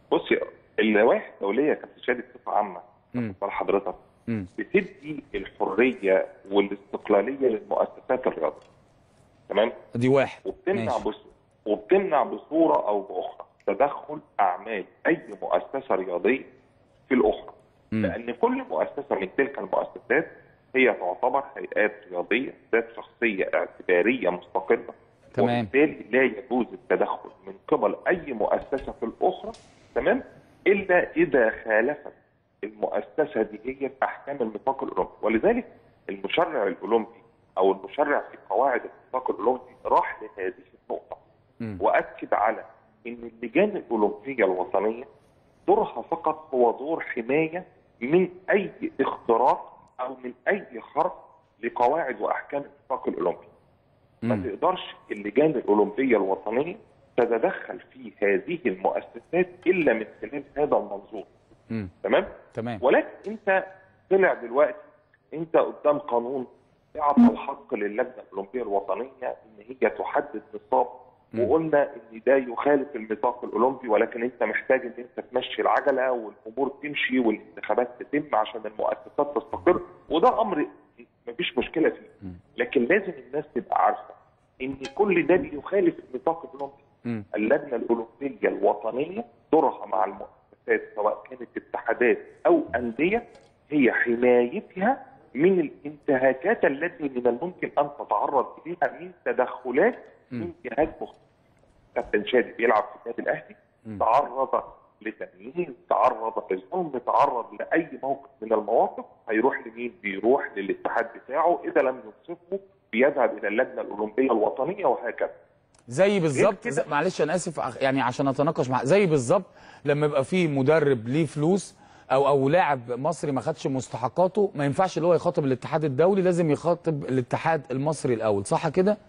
بصي اللوائح الدوليه كانت شهاده بصفه عامه مم. بال حضرتك مم. بتدي الحريه والاستقلاليه للمؤسسات الرياضيه تمام دي واحد وبتمنع ماشي. بص وبتمنع بصوره او باخرى تدخل اعمال اي مؤسسه رياضيه في الاخرى مم. لان كل مؤسسه من تلك المؤسسات هي تعتبر هيئات رياضيه ذات شخصيه اعتباريه مستقله تمام. وبالتالي لا يجوز التدخل من قبل اي مؤسسه في الاخرى تمام الا اذا خالفت المؤسسه دي هي احكام الميثاق الاولمبي ولذلك المشرع الاولمبي او المشرع في قواعد الميثاق الاولمبي راح لهذه النقطه مم. واكد على ان اللجان الاولمبيه الوطنيه دورها فقط هو دور حمايه من اي اختراق او من اي خرق لقواعد واحكام الميثاق الاولمبي. ما مم. تقدرش اللجان الاولمبيه الوطنيه تتدخل في هذه المؤسسات الا من خلال هذا المنظور مم. تمام؟ تمام ولكن انت طلع دلوقتي انت قدام قانون اعطى الحق للجنه الاولمبيه الوطنيه ان هي تحدد نصاب مم. وقلنا ان ده يخالف الميثاق الاولمبي ولكن انت محتاج ان انت تمشي العجله والامور تمشي والانتخابات تتم عشان المؤسسات تستقر وده امر مفيش مشكله فيه مم. لكن لازم الناس تبقى عارفه ان كل ده بيخالف الميثاق الاولمبي مم. اللجنه الاولمبيه الوطنيه دورها مع المؤسسات سواء كانت اتحادات او انديه هي حمايتها من الانتهاكات التي من الممكن ان تتعرض اليها من تدخلات من جهات مختلفه. كابتن شادي بيلعب في النادي الاهلي مم. تعرض لتمييز تعرض لظلم تعرض لاي موقف من المواقف هيروح لمين؟ بيروح للاتحاد بتاعه اذا لم ينصفه بيذهب الى اللجنه الاولمبيه الوطنيه وهكذا. زي بالظبط كده. زي- معلش انا اسف أخ- يعني عشان اتناقش مع زي بالظبط لما يبقى في مدرب ليه فلوس او او لاعب مصري ما خدش مستحقاته ما ينفعش اللي هو يخاطب الاتحاد الدولي لازم يخاطب الاتحاد المصري الاول صح كده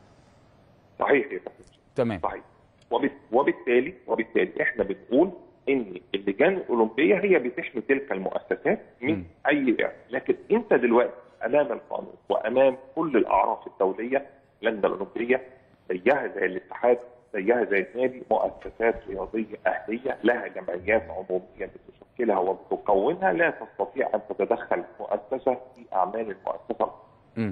صحيح يا كابتن تمام صحيح وبت- وبالتالي وبالتالي احنا بنقول ان اللجان الاولمبيه هي بتحمي تلك المؤسسات من مم. اي إعلان. لكن انت دلوقتي امام القانون وامام كل الاعراف الدوليه اللجنه الاولمبيه زيها زي الاتحاد زيها زي النادي مؤسسات رياضيه اهليه لها جمعيات عموميه بتشكلها وبتكونها لا تستطيع ان تتدخل مؤسسه في اعمال المؤسسه مم.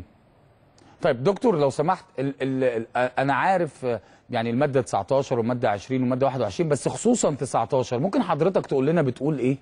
طيب دكتور لو سمحت ال ال ال انا عارف آه، يعني الماده 19 والماده 20 والماده 21 بس خصوصا 19 ممكن حضرتك تقول لنا بتقول ايه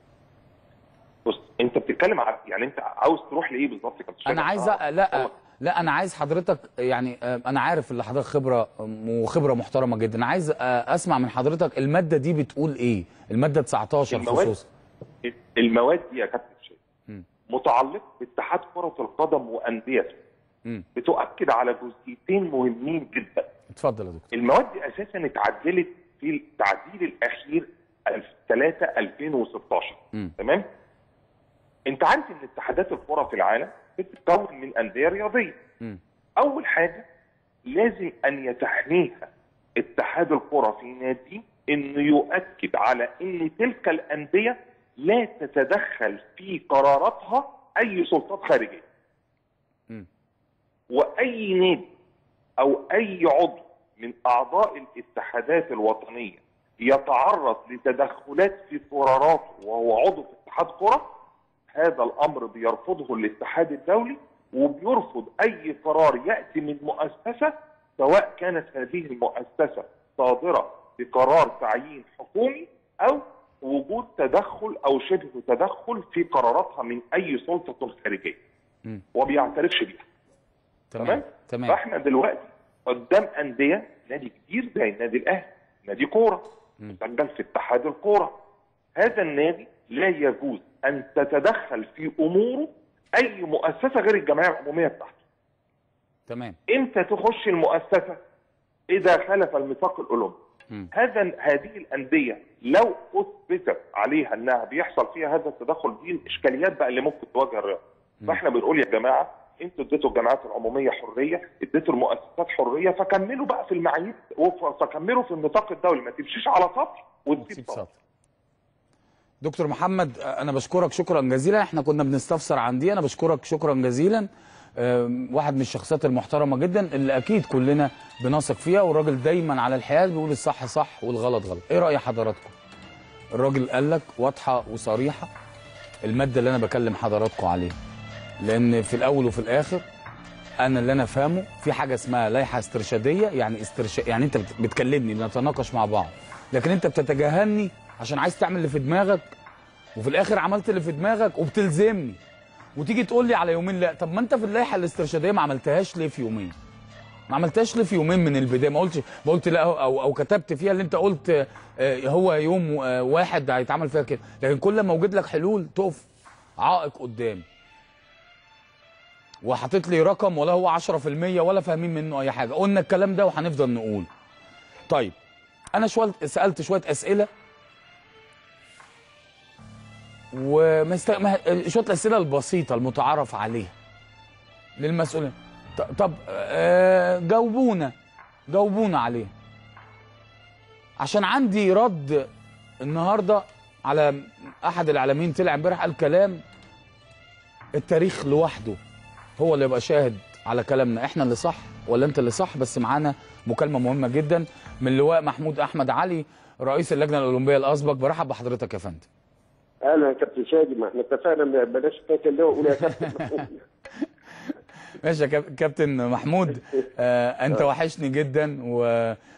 بص انت بتتكلم على يعني انت عاوز تروح لايه بالظبط يا كابتن انا شادي؟ عايز أ- لا لا انا عايز حضرتك يعني آه، انا عارف ان حضرتك خبره آم، وخبره محترمه جدا انا عايز آه، اسمع من حضرتك الماده دي بتقول ايه الماده 19 المواد خصوصا المواد دي يا كابتن شادي مم. متعلقه باتحاد كره القدم وانديته مم. بتؤكد على جزئيتين مهمين جدا اتفضل يا دكتور المواد دي اساسا اتعدلت في التعديل الاخير 3 2016 مم. تمام انت عارف ان اتحادات الكره في العالم بتتكون من انديه رياضيه مم. اول حاجه لازم ان يتحميها اتحاد الكره في نادي انه يؤكد على ان تلك الانديه لا تتدخل في قراراتها اي سلطات خارجيه مم. واي نادي او اي عضو من اعضاء الاتحادات الوطنيه يتعرض لتدخلات في قراراته وهو عضو في اتحاد كره هذا الامر بيرفضه الاتحاد الدولي وبيرفض اي قرار ياتي من مؤسسه سواء كانت هذه المؤسسه صادره بقرار تعيين حكومي او وجود تدخل او شبه تدخل في قراراتها من اي سلطه خارجيه مم. وبيعترفش بيها تمام تمام فاحنا دلوقتي قدام انديه نادي كبير زي النادي الاهلي نادي كوره مم. مسجل في اتحاد الكوره هذا النادي لا يجوز ان تتدخل في اموره اي مؤسسه غير الجمعيه العموميه بتاعته تمام امتى تخش المؤسسه اذا خالف الميثاق الاولمبي مم. هذا هذه الانديه لو اثبت عليها انها بيحصل فيها هذا التدخل دي الاشكاليات بقى اللي ممكن تواجه الرياضه فاحنا بنقول يا جماعه انتوا اديتوا الجامعات العموميه حريه اديتوا المؤسسات حريه فكملوا بقى في المعايير وف- فكملوا في النطاق الدولي ما تمشيش على سطر وتسيب وتسيب سطر سطر دكتور محمد انا بشكرك شكرا جزيلا احنا كنا بنستفسر عن دي انا بشكرك شكرا جزيلا أم، واحد من الشخصيات المحترمه جدا اللي اكيد كلنا بنثق فيها والراجل دايما على الحياد بيقول الصح صح والغلط غلط ايه راي حضراتكم الراجل قال لك واضحه وصريحه الماده اللي انا بكلم حضراتكم عليها لان في الاول وفي الاخر انا اللي انا فاهمه في حاجه اسمها لائحه استرشاديه يعني استرشاد يعني انت بت- بتكلمني بنتناقش مع بعض لكن انت بتتجاهلني عشان عايز تعمل اللي في دماغك وفي الاخر عملت اللي في دماغك وبتلزمني وتيجي تقول لي على يومين لا طب ما انت في اللائحه الاسترشاديه ما عملتهاش ليه في يومين ما عملتهاش ليه في يومين من البدايه ما قلتش ما قلت لا او او كتبت فيها اللي انت قلت آه، هو يوم آه، واحد هيتعمل فيها كده لكن كل ما اوجد لك حلول تقف عائق قدامي وحاطط لي رقم ولا هو 10% ولا فاهمين منه اي حاجه قلنا الكلام ده وهنفضل نقول طيب انا شويه سالت شويه اسئله وما است... ما... شويه الاسئله البسيطه المتعارف عليها للمسؤولين ط- طب آه، جاوبونا جاوبونا عليها عشان عندي رد النهارده على احد الاعلاميين طلع امبارح قال كلام التاريخ لوحده هو اللي يبقى شاهد على كلامنا احنا اللي صح ولا انت اللي صح بس معانا مكالمه مهمه جدا من لواء محمود احمد علي رئيس اللجنه الاولمبيه الاسبق برحب بحضرتك يا فندم اهلا يا كابتن شادي ما احنا اتفقنا ما بلاش فاكر اللي هو قول يا كابتن محمود. ماشي يا كاب- كابتن محمود آه انت وحشني جدا و...